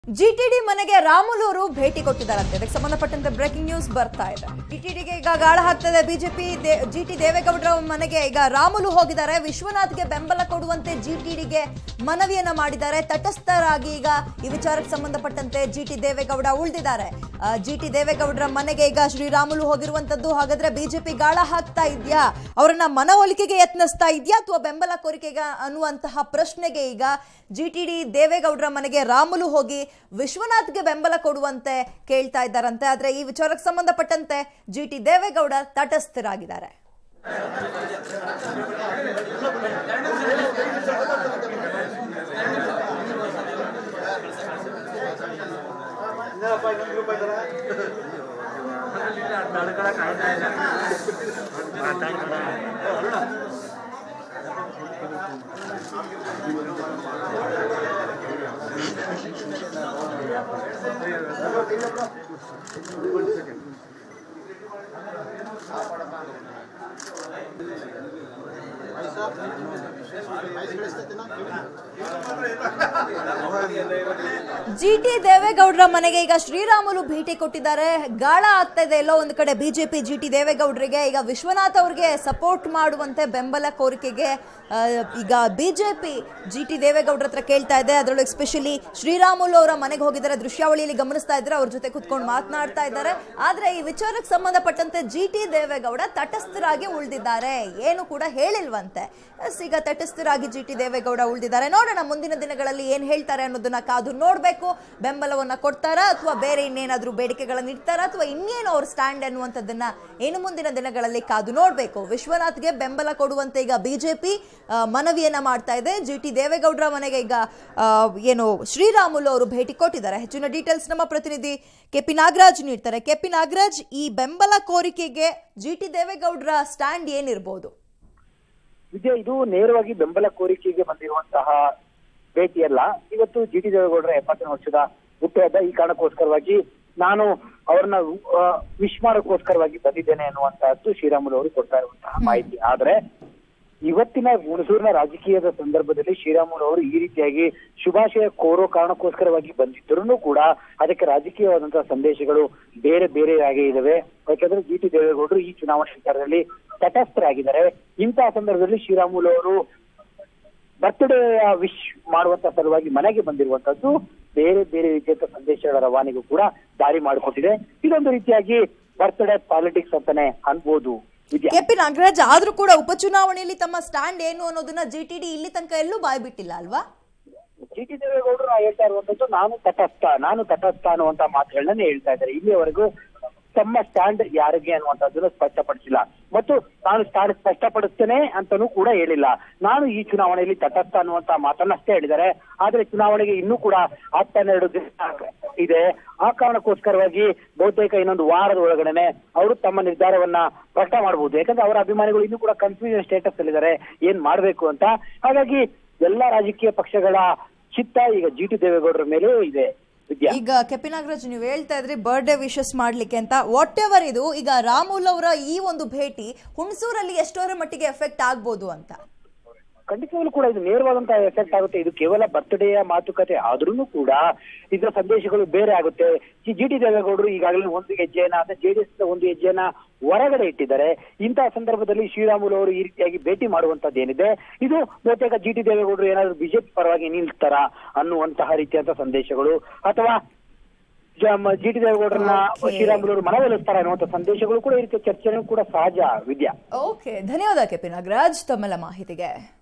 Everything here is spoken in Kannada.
ಜಿಟಿಡಿ ಮನೆಗೆ ರಾಮುಲೂರು ಭೇಟಿ ಕೊಟ್ಟಿದ್ದಾರಂತೆ ಇದಕ್ಕೆ ಸಂಬಂಧಪಟ್ಟಂತೆ ಬ್ರೇಕಿಂಗ್ ನ್ಯೂಸ್ ಬರ್ತಾ ಇದೆ ಜಿಟಿಡಿಗೆ ಈಗ ಗಾಳ ಹಾಕ್ತದೆ ಬಿಜೆಪಿ ಜಿಟಿ ದೇವೇಗೌಡರ ಮನೆಗೆ ಈಗ ರಾಮುಲು ಹೋಗಿದ್ದಾರೆ ವಿಶ್ವನಾಥ್ಗೆ ಬೆಂಬಲ ಕೊಡುವಂತೆ ಜಿಟಿಡಿಗೆ ಮನವಿಯನ್ನ ಮಾಡಿದ್ದಾರೆ ತಟಸ್ಥರಾಗಿ ಈಗ ಈ ವಿಚಾರಕ್ಕೆ ಸಂಬಂಧಪಟ್ಟಂತೆ ಜಿಟಿ ದೇವೇಗೌಡ ಉಳಿದಿದ್ದಾರೆ ಜಿಟಿ ದೇವೇಗೌಡರ ಮನೆಗೆ ಈಗ ಶ್ರೀರಾಮುಲು ಹೋಗಿರುವಂತದ್ದು ಹಾಗಾದ್ರೆ ಬಿಜೆಪಿ ಗಾಳ ಹಾಕ್ತಾ ಇದೆಯಾ ಅವರನ್ನ ಮನವೊಲಿಕೆಗೆ ಯತ್ನಿಸ್ತಾ ಇದೆಯಾ ಅಥವಾ ಬೆಂಬಲ ಕೋರಿಕೆಗೆ ಅನ್ನುವಂತಹ ಪ್ರಶ್ನೆಗೆ ಈಗ ಜಿಟಿಡಿ ದೇವೇಗೌಡರ ಮನೆಗೆ ರಾಮುಲು ಹೋಗಿ ವಿಶ್ವನಾಥ್ಗೆ ಬೆಂಬಲ ಕೊಡುವಂತೆ ಕೇಳ್ತಾ ಇದ್ದಾರಂತೆ ಆದ್ರೆ ಈ ವಿಚಾರಕ್ಕೆ ಸಂಬಂಧಪಟ್ಟಂತೆ ಜಿಟಿ ದೇವೇಗೌಡ ತಟಸ್ಥರಾಗಿದ್ದಾರೆ ಜಿಟಿ ದೇವೇಗೌಡರ ಮನೆಗೆ ಈಗ ಶ್ರೀರಾಮುಲು ಭೇಟಿ ಕೊಟ್ಟಿದ್ದಾರೆ ಗಾಳ ಆಗ್ತಾ ಇದೆ ಎಲ್ಲೋ ಒಂದು ಕಡೆ ಬಿಜೆಪಿ ಜಿಟಿ ದೇವೇಗೌಡರಿಗೆ ಈಗ ವಿಶ್ವನಾಥ್ ಅವರಿಗೆ ಸಪೋರ್ಟ್ ಮಾಡುವಂತೆ ಬೆಂಬಲ ಕೋರಿಕೆಗೆ ಆ, ಈಗ ಬಿಜೆಪಿ ಜಿಟಿ ದೇವೇಗೌಡರ ಹತ್ರ ಕೇಳ್ತಾ ಇದೆ ಅದರಲ್ಲೂ ಎಸ್ಪೆಷಲಿ ಶ್ರೀರಾಮುಲು ಅವರ ಮನೆಗೆ ಹೋಗಿದ್ದಾರೆ ದೃಶ್ಯಾವಳಿಯಲ್ಲಿ ಗಮನಿಸ್ತಾ ಇದ್ದಾರೆ ಅವ್ರ ಜೊತೆ ಕುತ್ಕೊಂಡು ಮಾತನಾಡ್ತಾ ಇದ್ದಾರೆ ಆದ್ರೆ ಈ ವಿಚಾರಕ್ಕೆ ಸಂಬಂಧಪಟ್ಟಂತೆ ಜಿಟಿ ದೇವೇಗೌಡ ತಟಸ್ಥರಾಗಿ ಉಳಿದಿದ್ದಾರೆ ಏನು ಕೂಡ ಹೇಳಿಲ್ವಂತೆ ಎಸ್, ಈಗ ತಟಸ್ಥರಾಗಿ ಜಿಟಿ ದೇವೇಗೌಡ ಉಳಿದಿದ್ದಾರೆ ನೋಡೋಣ ಮುಂದಿನ ದಿನಗಳಲ್ಲಿ ಏನ್ ಹೇಳ್ತಾರೆ ಅನ್ನೋದನ್ನ ಕಾದು ನೋಡ್ಬೇಕು ಬೆಂಬಲವನ್ನ ಕೊಡ್ತಾರಾ ಅಥವಾ ಬೇರೆ ಇನ್ನೇನಾದ್ರೂ ಬೇಡಿಕೆಗಳನ್ನ ಇಡ್ತಾರಾ ಅಥವಾ ಇನ್ನೇನು ಅವ್ರ ಸ್ಟ್ಯಾಂಡ್ ಅನ್ನುವಂಥದ್ದನ್ನ ಏನು ಮುಂದಿನ ದಿನಗಳಲ್ಲಿ ಕಾದು ನೋಡ್ಬೇಕು ವಿಶ್ವನಾಥ್ಗೆ ಬೆಂಬಲ ಕೊಡುವಂತೆ ಈಗ ಬಿಜೆಪಿ ಮನವಿಯನ್ನ ಮಾಡ್ತಾ ಇದೆ ಜಿ ಟಿ ದೇವೇಗೌಡರ ಮನೆಗೆ ಈಗ ಆ, ಏನು ಶ್ರೀರಾಮುಲು ಅವರು ಭೇಟಿ ಕೊಟ್ಟಿದ್ದಾರೆ ಹೆಚ್ಚಿನ ಡೀಟೇಲ್ಸ್ ನಮ್ಮ ಪ್ರತಿನಿಧಿ ಕೆಪಿ ನಾಗರಾಜ್ ನೀಡ್ತಾರೆ ಕೆಪಿ ನಾಗರಾಜ್ ಈ ಬೆಂಬಲ ಕೋರಿಕೆಗೆ ಜಿ ಟಿ ದೇವೇಗೌಡರ ಸ್ಟ್ಯಾಂಡ್ ಏನಿರ್ಬೋದು ವಿಜಯ್ ಇದು ನೇರವಾಗಿ ಬೆಂಬಲ ಕೋರಿಕೆಗೆ ಬಂದಿರುವಂತಹ ಭೇಟಿಯಲ್ಲ ಇವತ್ತು ಜಿ ಟಿ ದೇವೇಗೌಡರ ಎಪ್ಪತ್ತನೇ ವರ್ಷದ ಹುಟ್ಟುಹಬ್ಬ ಈ ಕಾರಣಕ್ಕೋಸ್ಕರವಾಗಿ ನಾನು ಅವ್ರನ್ನ ಆ, ವಿಶ್ ಮಾಡೋಕ್ಕೋಸ್ಕರವಾಗಿ ಬಂದಿದ್ದೇನೆ ಅನ್ನುವಂತಹದ್ದು ಶ್ರೀರಾಮುಲು ಅವರು ಕೊಡ್ತಾ ಇರುವಂತಹ ಮಾಹಿತಿ ಆದ್ರೆ ಇವತ್ತಿನ ಹುಣಸೂರಿನ ರಾಜಕೀಯದ ಸಂದರ್ಭದಲ್ಲಿ ಶ್ರೀರಾಮುಲು ಅವರು ಈ ರೀತಿಯಾಗಿ ಶುಭಾಶಯ ಕೋರೋ ಕಾರಣಕ್ಕೋಸ್ಕರವಾಗಿ ಬಂದಿದ್ದರೂ ಕೂಡ ಅದಕ್ಕೆ ರಾಜಕೀಯವಾದಂತಹ ಸಂದೇಶಗಳು ಬೇರೆ ಬೇರೆಯಾಗೇ ಇದಾವೆ ಯಾಕಂದ್ರೆ ಜಿ ಟಿ ದೇವೇಗೌಡರು ಈ ಚುನಾವಣೆ ವಿಚಾರದಲ್ಲಿ ತಟಸ್ಥರಾಗಿದ್ದಾರೆ ಇಂತಹ ಸಂದರ್ಭದಲ್ಲಿ ಶ್ರೀರಾಮುಲು ಅವರು ಬರ್ತ್ಡೇ ವಿಶ್ ಮಾಡುವಂತ ಸಲುವಾಗಿ ಮನೆಗೆ ಬಂದಿರುವಂತದ್ದು ಬೇರೆ ಬೇರೆ ರೀತಿಯ ಸಂದೇಶಗಳ ರವಾನೆಗೂ ಕೂಡ ದಾರಿ ಮಾಡಿಕೊಟ್ಟಿದೆ ಇದೊಂದು ರೀತಿಯಾಗಿ ಬರ್ತ್ಡೇ ಪಾಲಿಟಿಕ್ಸ್ ಅಂತಾನೆ ಅನ್ಬೋದು ವಿದ್ಯಾ ಕೆಪಿ ನಾಗರಾಜ್ ಆದ್ರೂ ಕೂಡ ಉಪಚುನಾವಣೆಯಲ್ಲಿ ತಮ್ಮ ಸ್ಟ್ಯಾಂಡ್ ಏನು ಅನ್ನೋದನ್ನ ಜಿ ಟಿ ಡಿ ಇಲ್ಲಿ ತನಕ ಎಲ್ಲೂ ಬಾಯ್ ಬಿಟ್ಟಿಲ್ಲ ಅಲ್ವಾ ಜಿ ಟಿ ದೇವೇಗೌಡರು ನಾ ಹೇಳ್ತಾ ಇರುವಂತದ್ದು ನಾನು ತಟಸ್ಥ ನಾನು ತಟಸ್ಥ ಅನ್ನುವಂತ ಮಾತುಗಳನ್ನೇ ಹೇಳ್ತಾ ಇದ್ದಾರೆ ಇಲ್ಲಿಯವರೆಗೂ ತಮ್ಮ ಸ್ಟ್ಯಾಂಡ್ ಯಾರಿಗೆ ಅನ್ನುವಂಥದ್ದನ್ನು ಸ್ಪಷ್ಟಪಡಿಸಿಲ್ಲ ಮತ್ತು ನಾನು ಸ್ಟ್ಯಾಂಡ್ ಸ್ಪಷ್ಟಪಡಿಸ್ತೇನೆ ಅಂತಾನೂ ಕೂಡ ಹೇಳಿಲ್ಲ ನಾನು ಈ ಚುನಾವಣೆಯಲ್ಲಿ ತಟಸ್ಥ ಅನ್ನುವಂತ ಮಾತನ್ನ ಅಷ್ಟೇ ಹೇಳಿದ್ದಾರೆ ಆದ್ರೆ ಚುನಾವಣೆಗೆ ಇನ್ನೂ ಕೂಡ ಹತ್ತೆರಡು ದಿನ ಇದೆ ಆ ಕಾರಣಕ್ಕೋಸ್ಕರವಾಗಿ ಬಹುತೇಕ ಇನ್ನೊಂದು ವಾರದ ಒಳಗಡೆನೆ ಅವರು ತಮ್ಮ ನಿರ್ಧಾರವನ್ನ ಪ್ರಕಟ ಮಾಡಬಹುದು ಯಾಕಂದ್ರೆ ಅವರ ಅಭಿಮಾನಿಗಳು ಇನ್ನೂ ಕೂಡ ಕನ್ಫ್ಯೂಷನ್ ಸ್ಟೇಟಸ್ ಅಲ್ಲಿದ್ದಾರೆ ಏನ್ ಮಾಡ್ಬೇಕು ಅಂತ ಹಾಗಾಗಿ ಎಲ್ಲಾ ರಾಜಕೀಯ ಪಕ್ಷಗಳ ಚಿತ್ತ ಈಗ ಜಿ ಟಿ ದೇವೇಗೌಡರ ಮೇಲೆ ಇದೆ ವಿದ್ಯಾ ಈಗ ಕೆಪಿ ನಾಗರಾಜ್ ನೀವು ಹೇಳ್ತಾ ಇದ್ರಿ ಬರ್ಡೇ ವಿಶಸ್ ಮಾಡ್ಲಿಕ್ಕೆ ಅಂತ ವಾಟ್ ಎವರ್ ಇದು ಈಗ ರಾಮುಲ್ ಅವರ ಈ ಒಂದು ಭೇಟಿ ಹುಣಸೂರಲ್ಲಿ ಎಷ್ಟೋರ ಮಟ್ಟಿಗೆ ಎಫೆಕ್ಟ್ ಆಗ್ಬೋದು ಅಂತ ಖಂಡಿತವಾಗ್ಲೂ ಕೂಡ ಇದು ನೇರವಾದಂತಹ ಎಫೆಕ್ಟ್ ಆಗುತ್ತೆ ಇದು ಕೇವಲ ಬರ್ತ್ಡೇಯ ಮಾತುಕತೆ ಆದ್ರೂ ಕೂಡ ಇದರ ಸಂದೇಶಗಳು ಬೇರೆ ಆಗುತ್ತೆ ಜಿ ಟಿ ದೇವೇಗೌಡರು ಈಗಾಗಲೇ ಒಂದು ಹೆಜ್ಜೆಯನ್ನ ಅಂದ್ರೆ ಜೆಡಿಎಸ್ ಒಂದು ಹೆಜ್ಜೆಯನ್ನ ಹೊರಗಡೆ ಇಟ್ಟಿದ್ದಾರೆ ಇಂತಹ ಸಂದರ್ಭದಲ್ಲಿ ಶ್ರೀರಾಮುಲು ಅವರು ಈ ರೀತಿಯಾಗಿ ಭೇಟಿ ಮಾಡುವಂತದ್ದು ಏನಿದೆ ಇದು ಬಹುತೇಕ ಜಿ ಟಿ ದೇವೇಗೌಡರು ಏನಾದ್ರು ಬಿಜೆಪಿ ಪರವಾಗಿ ನಿಲ್ತಾರ ಅನ್ನುವಂತಹ ರೀತಿಯಂತ ಸಂದೇಶಗಳು ಅಥವಾ ಜಿ ಟಿ ದೇವೇಗೌಡರನ್ನ Okay. ಶ್ರೀರಾಮುಲು ಅವರು ಮನವೊಲಿಸ್ತಾರೆ ಅನ್ನುವಂಥ ಸಂದೇಶಗಳು ಕೂಡ ಈ ರೀತಿಯ ಚರ್ಚೆನೂ ಕೂಡ ಸಹಜ ವಿದ್ಯಾ ಓಕೆ ಧನ್ಯವಾದ ಕೆಪಿ ನಾಗರಾಜ್ ತಮ್ಮೆಲ್ಲ ಮಾಹಿತಿಗೆ